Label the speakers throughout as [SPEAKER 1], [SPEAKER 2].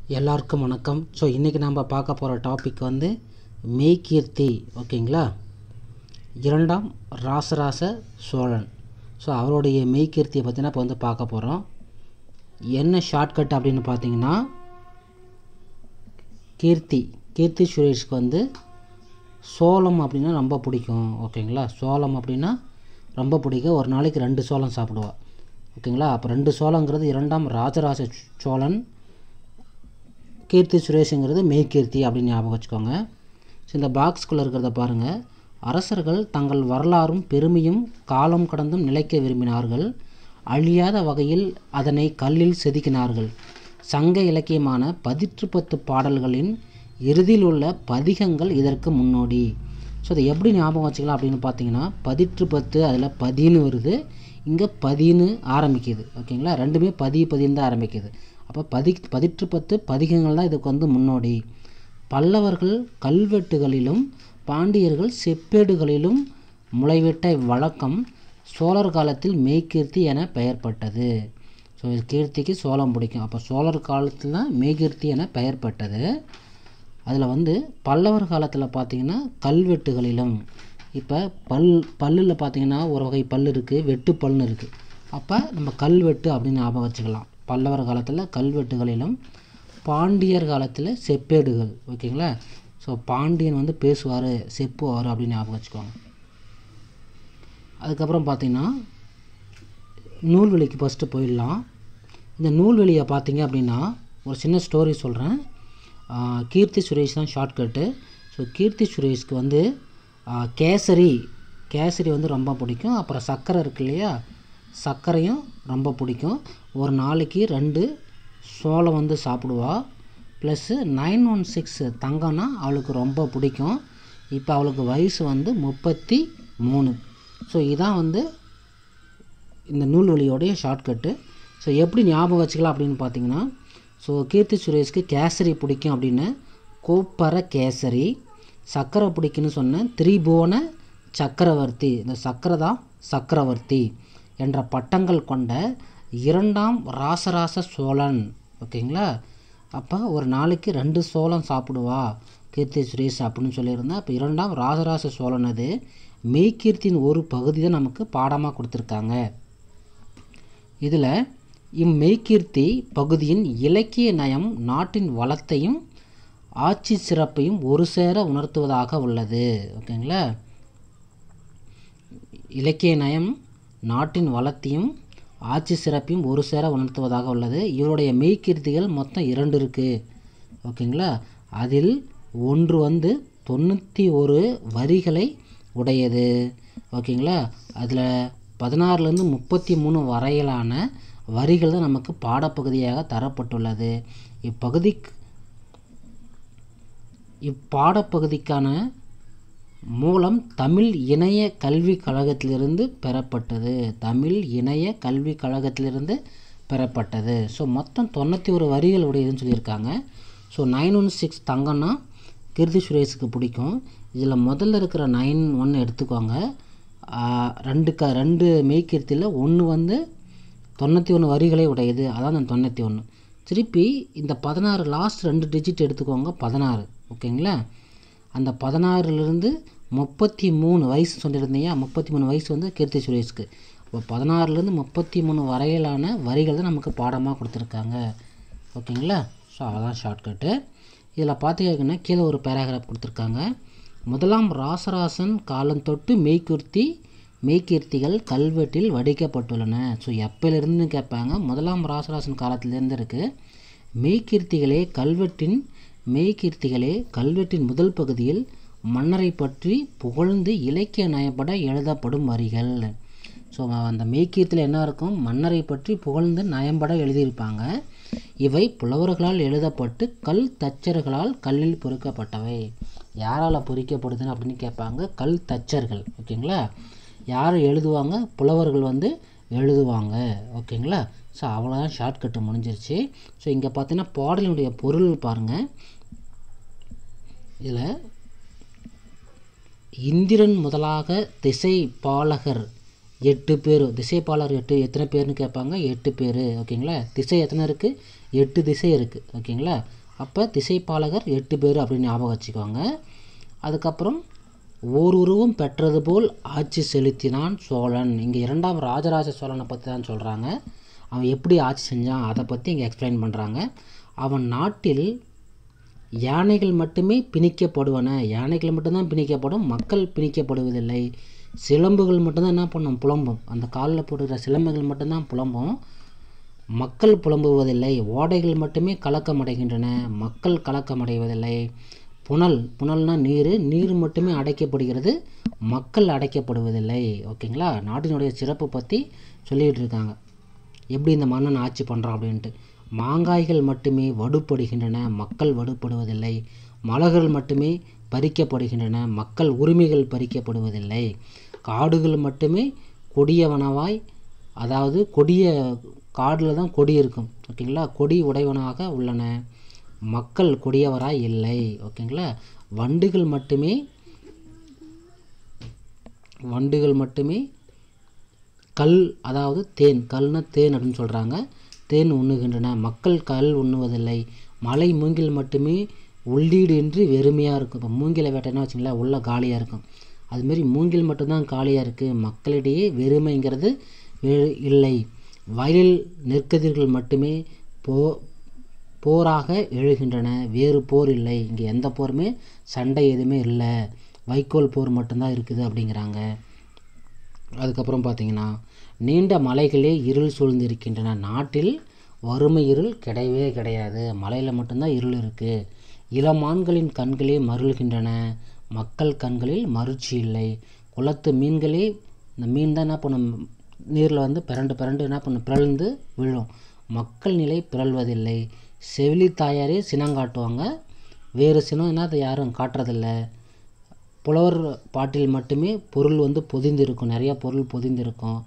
[SPEAKER 1] எல்லாருக்கும் வணக்கம் ஸோ இன்றைக்கி நம்ம பார்க்க போகிற டாபிக் வந்து மெய்கீர்த்தி ஓகேங்களா இரண்டாம் ராசராச சோழன் ஸோ அவருடைய மெய்கீர்த்தியை பற்றினா இப்போ வந்து பார்க்க போகிறோம் என்ன ஷார்ட்கட் அப்படின்னு பார்த்தீங்கன்னா கீர்த்தி கீர்த்தி சுரேஷ்க்கு வந்து சோளம் அப்படின்னா ரொம்ப பிடிக்கும் ஓகேங்களா சோளம் அப்படின்னா ரொம்ப பிடிக்கும் ஒரு நாளைக்கு ரெண்டு சோளம் சாப்பிடுவா ஓகேங்களா அப்போ ரெண்டு சோளங்கிறது இரண்டாம் ராஜராஜ சோழன் கீர்த்தி சுரேஷுங்கிறது மெய்கீர்த்தி அப்படின்னு ஞாபகம் வச்சுக்கோங்க ஸோ இந்த பாக்ஸ்குள்ளே இருக்கிறத பாருங்கள் அரசர்கள் தங்கள் வரலாறும் பெருமையும் காலம் கடந்தும் நிலைக்க விரும்பினார்கள் அழியாத வகையில் அதனை கல்லில் செதுக்கினார்கள் சங்க இலக்கியமான பதிற்று பத்து பாடல்களின் இறுதியில் உள்ள பதிகங்கள் இதற்கு முன்னோடி ஸோ அதை எப்படி ஞாபகம் வச்சுக்கலாம் அப்படின்னு பார்த்தீங்கன்னா பதிற்று பத்து அதில் பதின்னு வருது இங்கே பதின்னு ஆரம்பிக்குது ஓகேங்களா ரெண்டுமே பதி பதின்னு தான் ஆரம்பிக்குது அப்போ பதி பதிற்று பத்து பதிகங்கள் தான் இதுக்கு வந்து முன்னோடி பல்லவர்கள் கல்வெட்டுகளிலும் பாண்டியர்கள் செப்பேடுகளிலும் முளைவிட்ட வழக்கம் சோழர் காலத்தில் மெய்கீர்த்தி என பெயர்பட்டது ஸோ இது கீர்த்திக்கு சோளம் பிடிக்கும் அப்போ சோழர் காலத்தில் தான் மெய்கீர்த்தி என பெயர்பட்டது அதில் வந்து பல்லவர் காலத்தில் பார்த்திங்கன்னா கல்வெட்டுகளிலும் இப்போ பல் பல்லில் பார்த்திங்கன்னா ஒரு வகை பல் இருக்குது வெட்டு பல்னு இருக்குது அப்போ நம்ம கல்வெட்டு அப்படின்னு ஞாபகம் வச்சுக்கலாம் பல்லவர் காலத்தில் கல்வெட்டுகளிலும் பாண்டியர் காலத்தில் செப்பேடுகள் ஓகேங்களா ஸோ பாண்டியன் வந்து பேசுவார் செப்புவார் அப்படின்னு ஞாபகம் வச்சுக்கோங்க அதுக்கப்புறம் பார்த்திங்கன்னா நூல்வெளிக்கு ஃபஸ்ட்டு போயிடலாம் இந்த நூல்வெளியை பார்த்தீங்க அப்படின்னா ஒரு சின்ன ஸ்டோரி சொல்கிறேன் கீர்த்தி சுரேஷ் தான் ஷார்ட்கட்டு ஸோ கீர்த்தி சுரேஷ்க்கு வந்து கேசரி கேசரி வந்து ரொம்ப பிடிக்கும் அப்புறம் சர்க்கரை இருக்கு இல்லையா சர்க்கரையும் ரொம்ப பிடிக்கும் ஒரு நாளைக்கு ரெண்டு சோளம் வந்து சாப்பிடுவா ப்ளஸ்ஸு நைன் ஒன் சிக்ஸ் தங்கம்னா அவளுக்கு ரொம்ப பிடிக்கும் இப்போ அவளுக்கு வயசு வந்து முப்பத்தி மூணு ஸோ இதான் வந்து இந்த நூல்வழியோடைய ஷார்ட்கட்டு ஸோ எப்படி ஞாபகம் வச்சுக்கலாம் அப்படின்னு பார்த்தீங்கன்னா ஸோ கீர்த்தி சுரேஷ்க்கு கேசரி பிடிக்கும் அப்படின்னு கோப்பர கேசரி சக்கரை பிடிக்குன்னு சொன்னேன் திரிபுவன சக்கரவர்த்தி இந்த சக்கரை தான் சக்கரவர்த்தி என்ற பட்டங்கள் கொண்ட இரண்டாம் ராசராச சோழன் ஓகேங்களா அப்போ ஒரு நாளைக்கு ரெண்டு சோளம் சாப்பிடுவா கீர்த்தி சுரேஷ் அப்படின்னு சொல்லியிருந்தேன் அப்போ இரண்டாம் ராசராச சோழன் அது மெய்கீர்த்தியின் ஒரு பகுதி தான் நமக்கு பாடமாக கொடுத்துருக்காங்க இதில் இம்மெய்கீர்த்தி பகுதியின் இலக்கிய நயம் நாட்டின் வளத்தையும் ஆட்சி சிறப்பையும் ஒரு சேர உணர்த்துவதாக உள்ளது ஓகேங்களா இலக்கிய நயம் நாட்டின் வளத்தையும் ஆட்சி சிறப்பையும் ஒரு சேர உணர்த்துவதாக உள்ளது இவருடைய மெய்கீர்த்திகள் மொத்தம் இரண்டு இருக்குது ஓகேங்களா அதில் ஒன்று வந்து தொண்ணூற்றி ஒரு வரிகளை உடையது ஓகேங்களா அதில் பதினாறுலேருந்து முப்பத்தி மூணு வரையிலான வரிகள் தான் நமக்கு பாடப்பகுதியாக தரப்பட்டுள்ளது இப்பகுதி இப்பாடப்பகுதிக்கான மூலம் தமிழ் இணைய கல்விக் கழகத்திலிருந்து பெறப்பட்டது தமிழ் இணைய கல்விக் கழகத்திலிருந்து பெறப்பட்டது ஸோ மொத்தம் தொண்ணூற்றி ஒரு வரிகள் உடையதுன்னு சொல்லியிருக்காங்க ஸோ நைன் ஒன் சிக்ஸ் தங்கம்னா கீர்த்தி சுரேஷுக்கு பிடிக்கும் இதில் முதல்ல இருக்கிற நைன் ஒன்று எடுத்துக்கோங்க ரெண்டு க ரெண்டு மெய்கீர்த்தியில் ஒன்று வந்து தொண்ணூற்றி ஒன்று வரிகளே உடையது அதான் அந்த தொண்ணூற்றி ஒன்று திருப்பி இந்த பதினாறு லாஸ்ட் ரெண்டு டிஜிட் எடுத்துக்கோங்க பதினாறு ஓகேங்களா அந்த பதினாறுலேருந்து முப்பத்தி மூணு வயசு சொல்லியிருந்தீங்க முப்பத்தி மூணு வயசு வந்து கீர்த்தி சுரேஷ்க்கு இப்போ பதினாறுலேருந்து முப்பத்தி மூணு வரையிலான வரிகள் தான் நமக்கு பாடமாக கொடுத்துருக்காங்க ஓகேங்களா ஸோ அதான் ஷார்ட்கட்டு இதில் பார்த்தீங்கன்னா கீழே ஒரு பேராகிராஃப் கொடுத்துருக்காங்க முதலாம் ராசராசன் காலந்தொட்டு மெய்கீர்த்தி மெய்கீர்த்திகள் கல்வெட்டில் வடிக்கப்பட்டுள்ளன ஸோ எப்போலேருந்து கேட்பாங்க முதலாம் ராசராசன் காலத்திலேருந்து இருக்குது மெய்கீர்த்திகளே கல்வெட்டின் மெய்கீர்த்திகளே கல்வெட்டின் முதல் பகுதியில் மன்னரை பற்றி புகழ்ந்து இலக்கிய நயப்பட எழுதப்படும் வரிகள் ஸோ அந்த மெய்கீர்த்தியில் என்ன இருக்கும் மன்னரை பற்றி புகழ்ந்து நயம்பட எழுதியிருப்பாங்க இவை புலவர்களால் எழுதப்பட்டு கல் தச்சர்களால் கல்லில் பொறிக்கப்பட்டவை யாரால் பொறிக்கப்படுதுன்னு அப்படின்னு கேட்பாங்க கல் தச்சர்கள் ஓகேங்களா யார் எழுதுவாங்க புலவர்கள் வந்து எழுதுவாங்க ஓகேங்களா ஸோ அவ்வளோதான் ஷார்ட்கட்டு முடிஞ்சிருச்சு ஸோ இங்கே பார்த்தீங்கன்னா பாடலினுடைய பொருள் பாருங்கள் இதில் இந்திரன் முதலாக திசை பாலகர் எட்டு பேர் திசைப்பாளர் எட்டு எத்தனை பேர்னு கேட்பாங்க எட்டு பேர் ஓகேங்களா திசை எத்தனை இருக்குது எட்டு திசை இருக்குது ஓகேங்களா அப்போ திசைப்பாலகர் எட்டு பேர் அப்படின்னு ஞாபகம் வச்சுக்கோங்க அதுக்கப்புறம் ஓருருவம் பெற்றது போல் ஆட்சி செலுத்தினான் சோழன் இங்கே இரண்டாம் ராஜராஜ சோழனை பற்றி தான் சொல்கிறாங்க அவன் எப்படி ஆட்சி செஞ்சான் அதை பற்றி இங்கே எக்ஸ்பிளைன் பண்ணுறாங்க அவன் நாட்டில் யானைகள் மட்டுமே பிணிக்கப்படுவன யானைகள் மட்டும்தான் பிணிக்கப்படும் மக்கள் பிணிக்கப்படுவதில்லை சிலம்புகள் மட்டும்தான் என்ன பண்ணும் புலம்பும் அந்த காலில் போடுகிற சிலம்புகள் மட்டும்தான் புலம்பும் மக்கள் புலம்புவதில்லை ஓடைகள் மட்டுமே கலக்கமடைகின்றன மக்கள் கலக்கமடைவதில்லை புனல் புனல்னா நீர் நீர் மட்டுமே அடைக்கப்படுகிறது மக்கள் அடைக்கப்படுவதில்லை ஓகேங்களா நாட்டினுடைய சிறப்பு பற்றி சொல்லிகிட்டு இருக்காங்க எப்படி இந்த மன்னன் ஆட்சி பண்ணுறான் அப்படின்ட்டு மாங்காய்கள் மட்டுமே வடுப்படுகின்றன மக்கள் வடுப்படுவதில்லை மலர்கள் மட்டுமே பறிக்கப்படுகின்றன மக்கள் உரிமைகள் பறிக்கப்படுவதில்லை காடுகள் மட்டுமே கொடியவனவாய் அதாவது கொடிய காடில் தான் கொடி இருக்கும் ஓகேங்களா கொடி உடையவனாக உள்ளன மக்கள் கொடியவராய் இல்லை ஓகேங்களா வண்டுகள் மட்டுமே வண்டுகள் மட்டுமே கல் அதாவது தேன் கல்னா தேன் அப்படின்னு சொல்கிறாங்க தேன் உண்ணுகின்றன மக்கள் கல் உண்ணுவதில்லை மலை மூங்கில் மட்டுமே உள்ளீடு இன்றி வெறுமையாக இருக்கும் இப்போ மூங்கிலை வேட்டைன்னா வச்சுங்களேன் உள்ள காலியாக இருக்கும் அதுமாரி மூங்கில் மட்டும்தான் காலியாக இருக்குது மக்களிடையே வெறுமைங்கிறது வே- இல்லை வயலில் நெற்கதிர்கள் மட்டுமே போ போராக எழுகின்றன வேறு போர் இல்லை இங்கே எந்த போருமே சண்டை எதுவுமே இல்லை வைக்கோல் போர் மட்டும்தான் இருக்குது அப்படிங்கிறாங்க அதுக்கப்புறம் பார்த்தீங்கன்னா நீண்ட மலைகளே இருள் சூழ்ந்திருக்கின்றன நாட்டில் வறுமை இருள் கிடையவே கிடையாது மலையில் மட்டும்தான் இருள் இருக்குது இளமான்களின் கண்களே மருள்கின்றன மக்கள் கண்களில் மருட்சி இல்லை குளத்து மீன்களே இந்த மீன் தான் என்ன பண்ணும் நீரில் வந்து பிறண்டு பிறண்டு என்ன பண்ணும் பிறழ்ந்து விழும் மக்கள் நிலை பிறழ்வதில்லை செவிலி தாயாரே சினங்காட்டுவாங்க வேறு சினம் என்ன அதை யாரும் காட்டுறதில்லை புலவர் பாட்டில் மட்டுமே பொருள் வந்து பொதிந்திருக்கும் நிறைய பொருள் பொதிந்திருக்கும்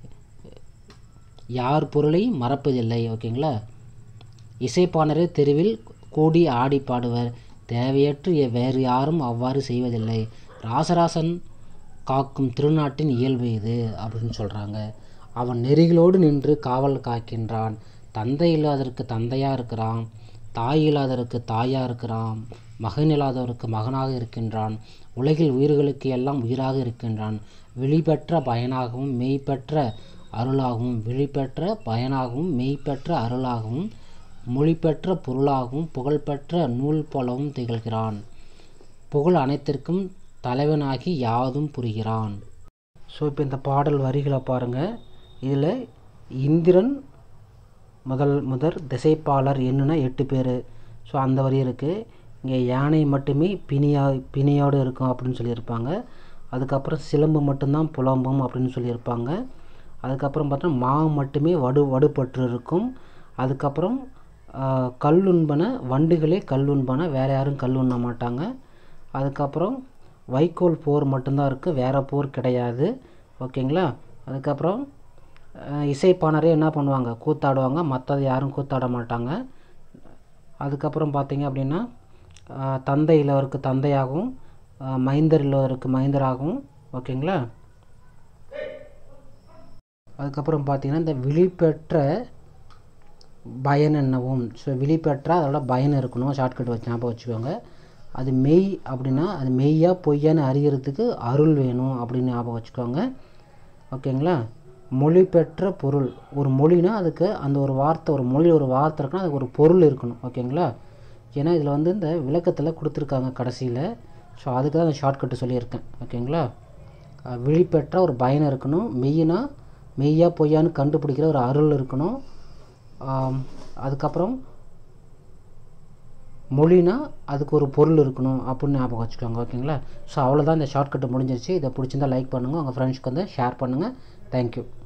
[SPEAKER 1] யார் பொருளை மறப்பதில்லை ஓகேங்களா இசைப்பாணரே தெருவில் கூடி ஆடி பாடுவர் தேவையற்று எ- வேறு யாரும் அவ்வாறு செய்வதில்லை ராசராசன் காக்கும் திருநாட்டின் இயல்பு இது அப்படின்னு சொல்கிறாங்க அவன் நெறிகளோடு நின்று காவல் காக்கின்றான் தந்தை இல்லாதவருக்கு தந்தையாக இருக்கிறான் தாய் இல்லாதவருக்கு தாயாக இருக்கிறான் மகன் இல்லாதவருக்கு மகனாக இருக்கின்றான் உலகில் உயிர்களுக்கு எல்லாம் உயிராக இருக்கின்றான் விழிபெற்ற பயனாகவும் மெய்ப்பெற்ற அருளாகவும் விழிபெற்ற பயனாகவும் மெய்ப்பெற்ற அருளாகவும் மொழிபெற்ற பொருளாகவும் புகழ்பெற்ற நூல் போலவும் திகழ்கிறான் புகழ் அனைத்திற்கும் தலைவனாகி யாதும் புரிகிறான் ஸோ இப்போ இந்த பாடல் வரிகளை பாருங்கள் இதில் இந்திரன் முதல் முதற் திசைப்பாளர் என்னன்னா எட்டு பேர் ஸோ அந்த வரி இருக்குது இங்கே யானை மட்டுமே பிணியா பிணியோடு இருக்கும் அப்படின்னு சொல்லியிருப்பாங்க அதுக்கப்புறம் சிலம்பு மட்டும்தான் புலம்பும் அப்படின்னு சொல்லியிருப்பாங்க அதுக்கப்புறம் பார்த்தா மா மட்டுமே வடு வடுபற்று இருக்கும் அதுக்கப்புறம் ஆஹ், கல் உண்பன வண்டுகளே கல் உண்பன வேறு யாரும் கல் உண்ண மாட்டாங்க அதுக்கப்புறம் வைக்கோல் போர் மட்டும்தான் இருக்குது வேறு போர் கிடையாது ஓகேங்களா அதுக்கப்புறம் அஹ், இசைப்பாணரே என்ன பண்ணுவாங்க கூத்தாடுவாங்க மற்றது யாரும் கூத்தாட மாட்டாங்க அதுக்கப்புறம் பார்த்தீங்க அப்படின்னா அஹ், தந்தை இல்லவருக்கு தந்தையாகவும் அஹ், மைந்தர் இல்லவருக்கு மைந்தராகவும் ஓகேங்களா அதுக்கப்புறம் பார்த்தீங்கன்னா இந்த விழிப்பெற்ற பயன் என்னவும் ஸோ விழிப்பெற்றா அதோட பயன் இருக்கணும் ஷார்ட்கட் வச்சு ஞாபகம் வச்சுக்கோங்க அது மெய் அப்படின்னா அது மெய்யா பொய்யான்னு அறியறதுக்கு அருள் வேணும் அப்படின்னு ஞாபகம் வச்சுக்கோங்க ஓகேங்களா மொழி பெற்ற பொருள் ஒரு மொழினா அதுக்கு அந்த ஒரு வார்த்தை ஒரு மொழி ஒரு வார்த்தை இருக்குன்னா அதுக்கு ஒரு பொருள் இருக்கணும் ஓகேங்களா ஏன்னா இதில் வந்து இந்த விளக்கத்தில் கொடுத்துருக்காங்க கடைசியில் ஸோ அதுக்கு தான் அந்த ஷார்ட்கட்டு சொல்லியிருக்கேன் ஓகேங்களா அஹ் விழிப்பெற்ற ஒரு பயன் இருக்கணும் மெய்யினா மெய்யா பொய்யான்னு கண்டுபிடிக்கிற ஒரு அருள் இருக்கணும் ஆம், அதுக்கப்புறம் மொழினா அதுக்கு ஒரு பொருள் இருக்கணும் அப்படின்னு ஞாபகம் வச்சுக்கோங்க ஓகேங்களா ஸோ அவ்வளோதான் இந்த ஷார்ட்கட்டு முடிஞ்சிருச்சு இதை பிடிச்சிருந்தா லைக் பண்ணுங்கள் உங்கள் ஃப்ரெண்ட்ஸ்க்கு வந்து ஷேர் பண்ணுங்கள் தேங்க்யூ